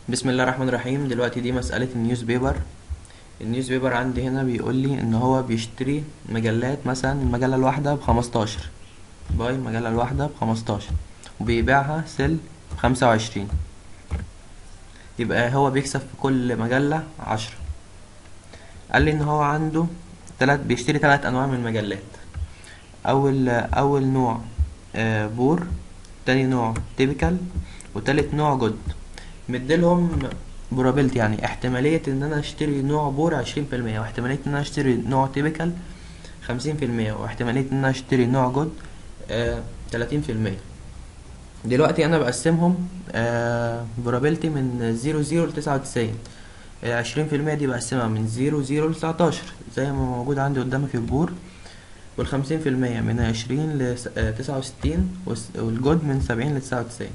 بسم الله الرحمن الرحيم دلوقتي دي مسألة النيوز بيبر النيوز بيبر عندي هنا بيقول لي ان هو بيشتري مجلات مثلا المجلة الواحدة بخمستاشر باي المجلة الواحدة بخمستاشر وبيبيعها سل بخمسة وعشرين يبقى هو بيكسب في كل مجلة عشرة قال لي ان هو عنده تلات بيشتري تلات انواع من المجلات اول اول نوع آه، بور تاني نوع تيبيكال وتالت نوع جود مديلهم probability يعني احتمالية ان انا اشتري نوع بور عشرين في المية واحتمالية ان انا اشتري نوع تيبيكال خمسين في المية واحتمالية ان انا اشتري نوع جود تلاتين في المية دلوقتي انا بقسمهم آه probability من زيرو زيرو لتسعة وتسعين عشرين في المية دي بقسمها من زيرو زيرو لتسعتاشر زي ما موجود عندي قدامي في البور والخمسين في المية من عشرين لتسعة وستين والجود من سبعين لتسعة وتسعين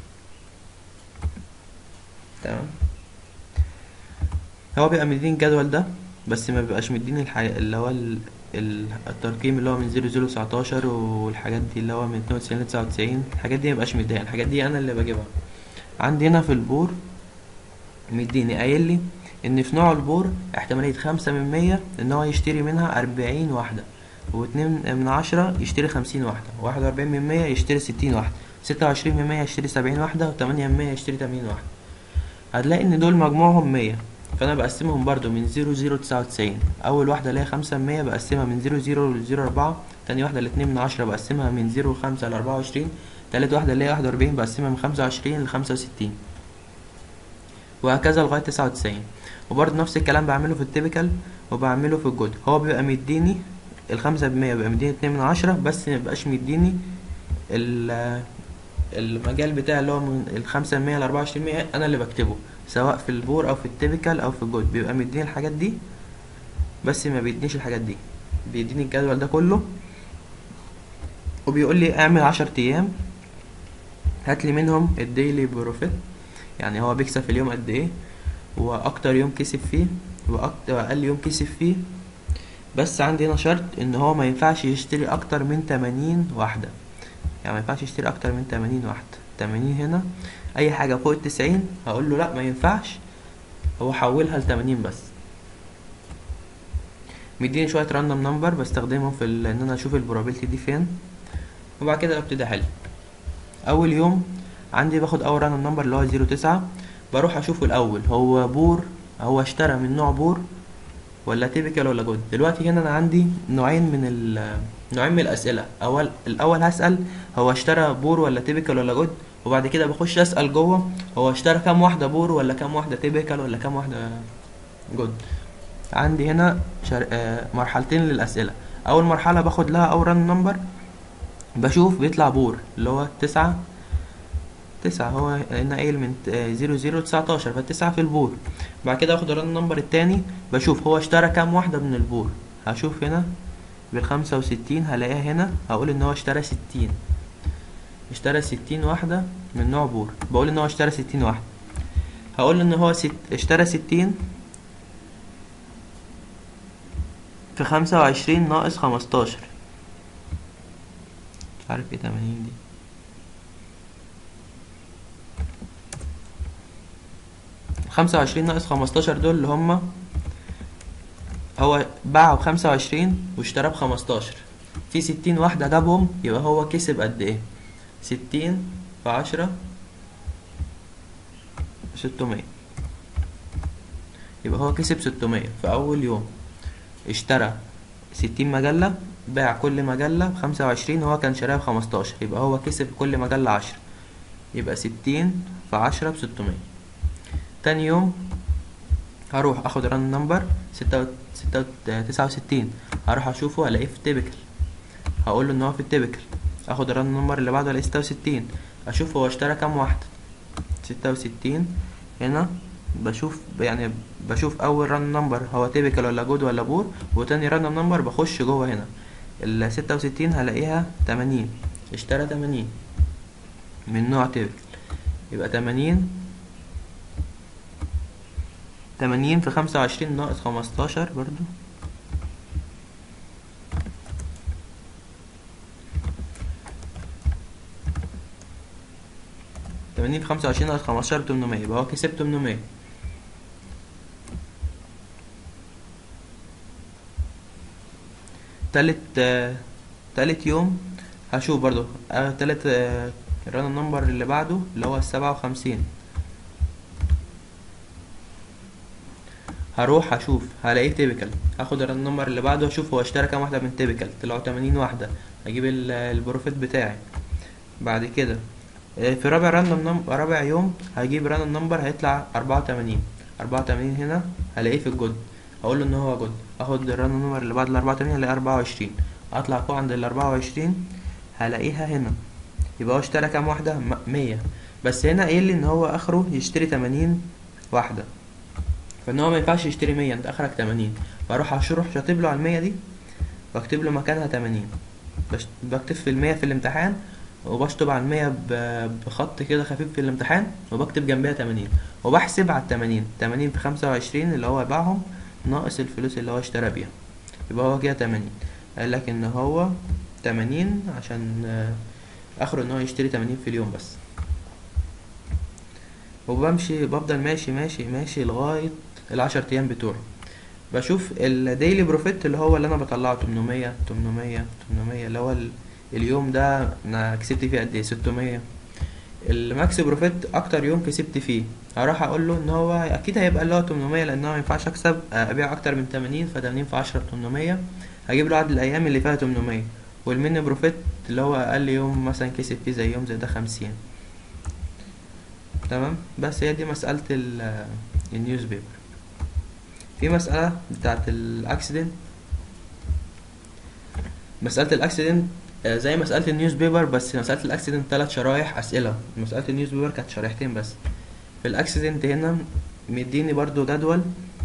تمام هو بيبقى مديني الجدول ده بس ما بيبقاش مديني الحاجة اللي هو ال... ال- الترقيم اللي هو من زيرو زيرو تسعتاشر والحاجات دي اللي هو من اتنين وتسعين لتسعة وتسعين الحاجات دي مبقاش مديها الحاجات دي انا اللي بجيبها عندي هنا في البور مديني قايل لي ان في نوع البور احتمالية خمسة من مية ان هو يشتري منها اربعين واحدة واتنين من عشرة يشتري خمسين واحدة واحد واربعين من مية يشتري ستين واحدة ستة وعشرين من مية يشتري سبعين واحدة وتمانية من مية يشتري تمانين واحدة هتلاقي ان دول مجموعهم مية فانا بقسمهم برضو من زيرو زيرو تسعة وتسعين اول واحدة اللي هي خمسة من مية بقسمها من زيرو زيرو لزيرو اربعة تاني واحدة لاتنين من عشرة بقسمها من زيرو خمسة لاربعة وعشرين تالت واحدة اللي هي واحد واربعين بقسمها من خمسة وعشرين لخمسة وستين وهكذا لغاية تسعة وتسعين وبرضه نفس الكلام بعمله في التيبيكال وبعمله في الجود هو بيبقى مديني الخمسة بالمية بيبقى مديني اتنين من عشرة بس مبيبقاش مديني ال- المجال بتاعي اللي هو من الخمسة بالمية لأربعة وعشرين مية أنا اللي بكتبه سواء في البور أو في التيبيكال أو في الجود بيبقى مديني الحاجات دي بس ما بيدينيش الحاجات دي بيديني الجدول ده كله وبيقول لي اعمل عشر أيام هاتلي منهم الديلي بروفيت يعني هو بيكسب في اليوم قد ايه واكتر يوم كسب فيه واكتر اقل يوم كسب فيه بس عندي هنا شرط ان هو ما ينفعش يشتري اكتر من 80 واحدة يعني ما ينفعش يشتري اكتر من 80 واحدة 80 هنا اي حاجة فوق التسعين هقول له لا ما ينفعش هو حولها لتمانين بس مديني شوية راندوم نمبر بستخدمهم في ال- ان انا اشوف البروبابيلتي دي فين وبعد كده ابتدي احل اول يوم عندي باخد اول راندوم نمبر اللي هو زيرو تسعة بروح اشوفه الاول هو بور هو اشترى من نوع بور ولا تيبيكال ولا جود دلوقتي هنا انا عندي نوعين من ال نوعين من الاسئله اول الاول هسال هو اشترى بور ولا تيبيكال ولا جود وبعد كده بخش اسال جوه هو اشترى كام واحده بور ولا كام واحده تيبيكال ولا كام واحده جود عندي هنا شر... آه مرحلتين للاسئله اول مرحله باخد لها اول ران نمبر بشوف بيطلع بور اللي هو تسعة تسعة هو هنا قايل من زيرو زيرو لتسعتاشر فالتسعة في البور بعد كده اخد الران نمبر التاني بشوف هو اشترى كام واحدة من البور هشوف هنا بالخمسة وستين هلاقيها هنا هقول ان هو اشترى ستين اشترى ستين واحدة من نوع بور بقول ان هو اشترى ستين واحدة هقول ان هو ست... اشترى ستين في خمسة وعشرين ناقص خمستاشر مش عارف ايه تمانين دي خمسة وعشرين ناقص خمستاشر دول اللي هما هو باعه بخمسة وعشرين واشتراه بخمستاشر في ستين واحدة جابهم يبقى هو كسب قد ايه ستين في عشرة ستمية يبقى هو كسب ستمية في أول يوم اشترى ستين مجلة باع كل مجلة بخمسة وعشرين وهو كان شراها بخمستاشر يبقى هو كسب كل مجلة عشرة يبقى ستين في عشرة بستمية تاني يوم هروح اخد ران نمبر ستة و... ستة و... تسعة وستين هروح اشوفه الاقيه في التيبيكال هقول له ان هو في التيبيكال اخد الران نمبر اللي بعده الاقيه ستة وستين اشوف هو اشترى كام واحدة ستة وستين هنا بشوف يعني بشوف اول ران نمبر هو تيبيكال ولا جود ولا بور وتاني ران نمبر بخش جوه هنا ال ستة وستين هلاقيها تمانين اشترى تمانين من نوع تيبيكال يبقى تمانين تمانين في خمسة وعشرين ناقص خمستاشر برضو تمانين في خمسة وعشرين ناقص خمستاشر بتمنمية يبقى هو كسب تمنمية تالت آه، تالت يوم هشوف برضو آه، تالت آه، الران النمبر اللي بعده اللي هو السبعة وخمسين هروح اشوف هلاقيه تيبيكال هاخد الران نمبر اللي بعده اشوف هو اشترى كام واحده من تيبيكال طلعوا 80 واحده اجيب ال- البروفيت بتاعي بعد كده آه، في رابع راندوم نم... رابع يوم هجيب راندوم نمبر هيطلع 84 84 هنا هلاقيه في الجود هقول له ان هو جود اخد الراندوم نمبر اللي بعد ال 84 هلاقي 24 اطلع فوق عند ال 24 هلاقيها هنا يبقى هو اشترى كام واحده م- 100 بس هنا قايل لي ان هو اخره يشتري 80 واحده فان هو ما ينفعش يشتري 100 انت اخرك 80 فاروح اروح شاطب له على المية دي واكتب له مكانها 80 بش- بكتب في المية في الامتحان وبشطب على المية ب- بخط كده خفيف في الامتحان وبكتب جنبها 80 وبحسب على التمانين 80 في 25 اللي هو باعهم ناقص الفلوس اللي هو اشترى بيها يبقى هو كده 80 قال لك ان هو 80 عشان آه، اخره ان هو يشتري 80 في اليوم بس وبمشي بفضل ماشي ماشي ماشي لغاية العشر ايام بتوعي بشوف الديلي بروفيت اللي هو اللي انا بطلعه 800 800 800 اللي هو ال- اليوم ده انا كسبت فيه قد ايه 600 الماكس بروفيت اكتر يوم كسبت فيه هروح اقول له ان هو اكيد هيبقى اللي هو 800 لان هو ما ينفعش اكسب ابيع اكتر من 80 ف 80 في 10 ب 800 هجيب له عدد الايام اللي فيها 800 والميني بروفيت اللي هو اقل يوم مثلا كسب فيه زي يوم زي ده 50 تمام بس هي دي مسألة ال- النيوز بيبر في مسألة بتاعت الأكسيدنت مسألة الأكسيدنت آه، زي مسألة النيوز بيبر بس مسألة الأكسيدنت تلات شرايح أسئلة مسألة النيوز بيبر كانت شريحتين بس في الأكسيدنت هنا مديني برضو جدول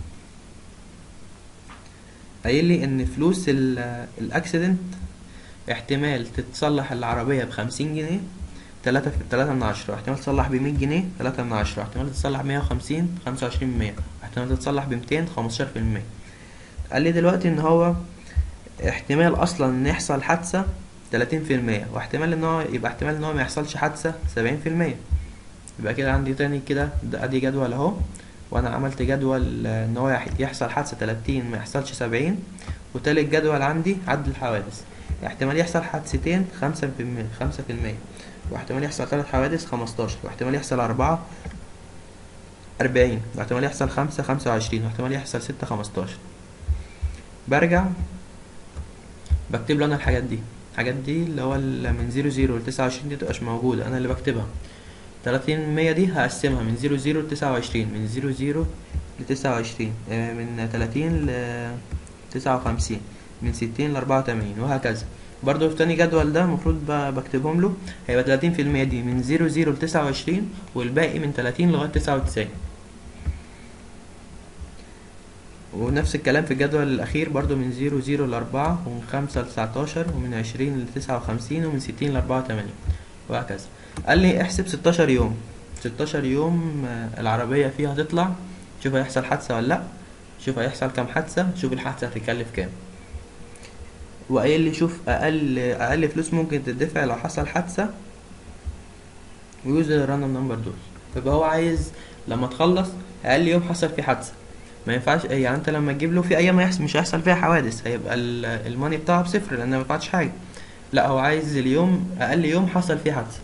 قايل لي إن فلوس ال- الأكسيدنت احتمال تتصلح العربية بخمسين جنيه تلاتة في تلاتة من عشرة احتمال تتصلح بمية جنيه تلاتة من عشرة احتمال تتصلح مية وخمسين خمسة وعشرين بالمية احتمال تتصلح بميتين خمستاشر في المية قال لي دلوقتي ان هو احتمال اصلا ان يحصل حادثة تلاتين في المية واحتمال ان هو يبقى احتمال ان هو ما يحصلش حادثة سبعين في المية يبقى كده عندي تاني كده ده ادي جدول اهو وانا عملت جدول آه، ان هو يح- يحصل حادثة تلاتين ما يحصلش سبعين وتالت جدول عندي عدد الحوادث احتمال يحصل حادثتين خمسة في المية خمسة في المية واحتمال يحصل ثلاث حوادث خمستاشر واحتمال يحصل أربعة أربعين واحتمال يحصل خمسة خمسة وعشرين واحتمال يحصل ستة خمستاشر برجع بكتب له أنا الحاجات دي الحاجات دي اللي هو ال- من زيرو زيرو لتسعة وعشرين دي متبقاش موجودة أنا اللي بكتبها تلاتين مية دي هقسمها من زيرو زيرو لتسعة وعشرين من زيرو زيرو لتسعة وعشرين آه، من تلاتين لتسعة وخمسين من ستين لأربعة وتمانين وهكذا برضو في تاني جدول ده المفروض ب- بكتبهم له هيبقى تلاتين في المية دي من زيرو زيرو لتسعة وعشرين والباقي من تلاتين لغاية تسعة وتسعين ونفس الكلام في الجدول الأخير برضو من زيرو زيرو لأربعة ومن خمسة لتسعتاشر ومن عشرين لتسعة وخمسين ومن ستين لأربعة وتمانين وهكذا قال لي احسب ستاشر يوم ستاشر يوم آه، العربية فيها هتطلع شوف هيحصل حادثة ولا لأ شوف هيحصل كام حادثة شوف الحادثة هتكلف كام وقايل لي شوف اقل اقل فلوس ممكن تدفع لو حصل حادثه ويوز الراندوم نمبر دول يبقى هو عايز لما تخلص اقل يوم حصل فيه حادثه ما ينفعش يعني انت لما تجيب له في ايام ما يحصل مش هيحصل فيها حوادث هيبقى ال- الماني بتاعه بصفر لان ما دفعتش حاجه لا هو عايز اليوم اقل يوم حصل فيه حادثه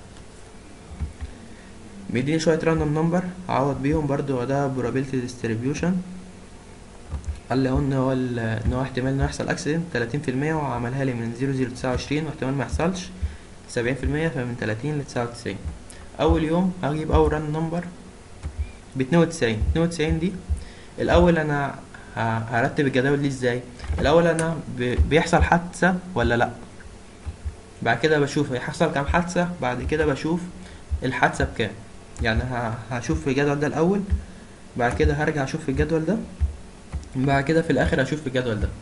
بيديني شويه راندوم نمبر اعوض بيهم برضو وده probability distribution قال لي اهو ان هو ال- ان هو احتمال انه يحصل اكسيدنت تلاتين في المية وعملها لي من زيرو زيرو تسعة وعشرين واحتمال ما يحصلش سبعين في المية فمن تلاتين لتسعة وتسعين اول يوم هجيب اول ران نمبر باتنين وتسعين اتنين وتسعين دي الاول انا ه- هرتب الجداول دي ازاي الاول انا ب- بيحصل حادثة ولا لا بعد كده بشوف هيحصل كام حادثة بعد كده بشوف الحادثة بكام يعني ه- هشوف في الجدول ده الاول بعد كده هرجع اشوف في الجدول ده بعد كده في الاخر اشوف في الجدول ده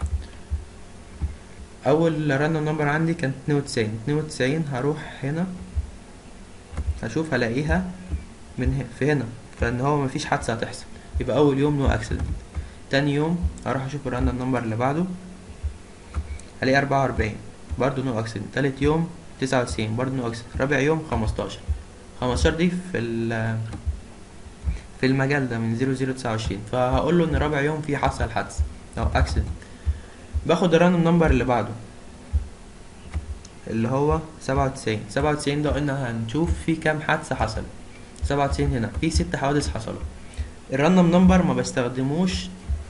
اول راندوم نمبر عندي كانت 92 92 هروح هنا هشوف هلاقيها من ه- في هنا فان هو مفيش حادثه هتحصل يبقى اول يوم نو اكسيدنت تاني يوم هروح اشوف الراندوم نمبر اللي بعده هلاقي 44 برضو نو اكسيدنت تالت يوم 99 برضو نو اكسيدنت رابع يوم 15 خمستاشر دي في ال في المجال ده من زيرو زيرو تسعة وعشرين فهقول له ان رابع يوم في حصل حادثة او اكسيدنت باخد الراندوم نمبر اللي بعده اللي هو سبعة وتسعين سبعة وتسعين ده قلنا هنشوف في كام حادثة حصلت سبعة وتسعين هنا في ست حوادث حصلوا الراندوم نمبر ما بستخدموش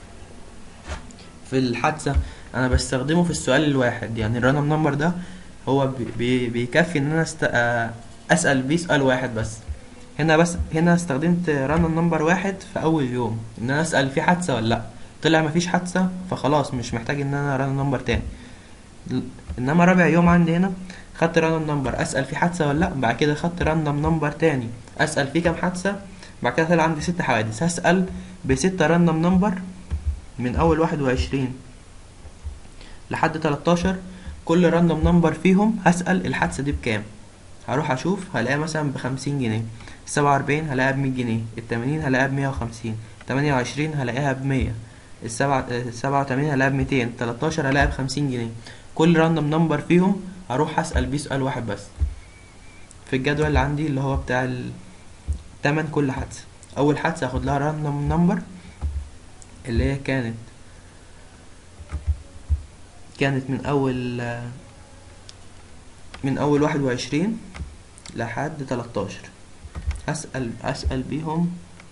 في الحادثة انا بستخدمه في السؤال الواحد يعني الراندوم نمبر ده هو بي بي بيكفي ان انا است... آه، اسال بيه سؤال واحد بس هنا بس هنا استخدمت راندوم نمبر واحد في اول يوم ان انا اسال في حادثه ولا لا طلع مفيش حادثه فخلاص مش محتاج ان انا راندوم نمبر تاني ل- انما رابع يوم عندي هنا خدت راندوم نمبر اسال في حادثه ولا لا بعد كده خدت راندوم نمبر تاني اسال في كام حادثه بعد كده طلع عندي ست حوادث هسال بستة راندوم نمبر من اول واحد وعشرين لحد تلاتاشر كل راندوم نمبر فيهم هسأل الحادثة دي بكام هروح اشوف هلاقيها مثلا بخمسين جنيه السبعة وأربعين هلاقيها بمية جنيه التمانين هلاقيها بمية وخمسين تمانية وعشرين هلاقيها بمية السبعة السبعة وتمانين هلاقيها بميتين تلاتاشر هلاقيها بخمسين جنيه كل راندوم نمبر فيهم هروح أسأل بيه سؤال واحد بس في الجدول اللي عندي اللي هو بتاع ال- تمن كل حادثة أول حادثة هاخد لها راندوم نمبر اللي هي كانت كانت من أول من أول واحد وعشرين لحد تلاتاشر أسأل أسأل بيهم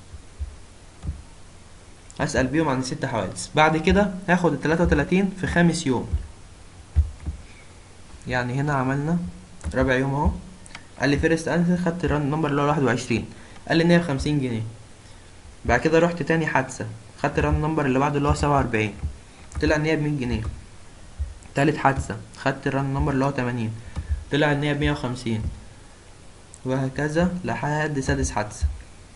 أسأل بيهم عن ست حوادث بعد كده هاخد التلاتة وتلاتين في خامس يوم يعني هنا عملنا رابع يوم اهو قال لي فيرست انسر خدت الران نمبر اللي هو واحد وعشرين قال لي ان هي بخمسين جنيه بعد كده رحت تاني حادثة خدت الران نمبر اللي بعده اللي هو سبعة وأربعين طلع ان هي بمية جنيه تالت حادثة خدت الران نمبر اللي هو تمانين طلع ان هي بمية وخمسين وهكذا لحد سادس حادثة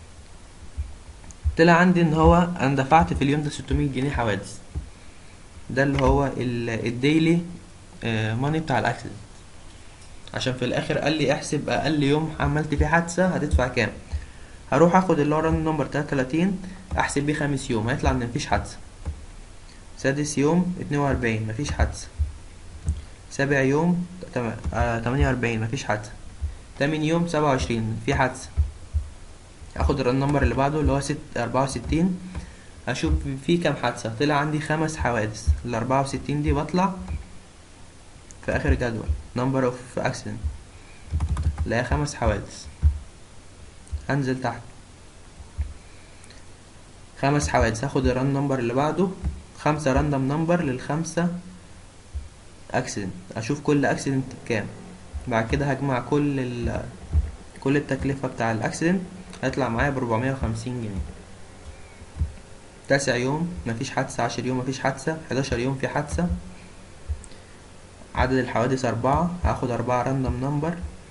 طلع عندي ان هو انا دفعت في اليوم ده ستمية جنيه حوادث ده اللي هو ال- الديلي ماني بتاع الاكسيدنت عشان في الاخر قال لي احسب اقل يوم عملت فيه حادثة هتدفع كام هروح اخد اللي هو ران نمبر تلاتة وتلاتين احسب بيه خامس يوم هيطلع ان مفيش حادثة سادس يوم اتنين وأربعين مفيش حادثة سابع يوم تم- آه، تمانية وأربعين مفيش حادثة تامن يوم سبعة وعشرين في حادثة اخد الران نمبر اللي بعده اللي هو ست أربعة وستين اشوف في كام حادثة طلع عندي خمس حوادث الأربعة وستين دي بطلع في آخر جدول number of accident لاقي خمس حوادث هنزل تحت خمس حوادث هاخد الران نمبر اللي بعده خمسة راندوم نمبر للخمسة اكسيدنت اشوف كل اكسيدنت بكام بعد كده هجمع كل ال كل التكلفة بتاع الاكسيدنت هيطلع معايا بربعمية وخمسين جنيه تاسع يوم مفيش حادثة عشر يوم مفيش حادثة حداشر يوم في حادثة عدد الحوادث أربعة هاخد أربعة راندوم نمبر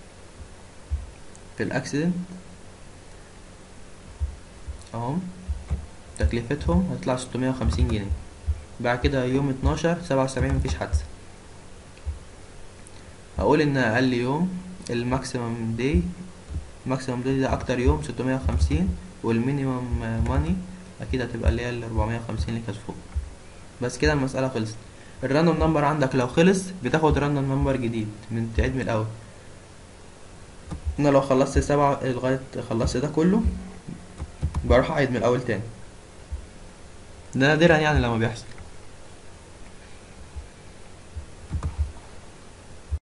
في الأكسيدنت أهم تكلفتهم هتطلع ستمية وخمسين جنيه بعد كده يوم اتناشر سبعة وسبعين مفيش حادثة هقول إن أقل يوم الماكسيمم داي الماكسيمم داي ده أكتر يوم ستمية وخمسين والمينيمم ماني أكيد هتبقى اللي هي الأربعمية وخمسين اللي كانت فوق بس كده المسألة خلصت الراندوم نمبر عندك لو خلص بتاخد راندوم نمبر جديد من تعيد من الأول أنا لو خلصت سبعة لغاية خلصت ده كله بروح أعيد من الأول تاني ده نادرا يعني لما بيحصل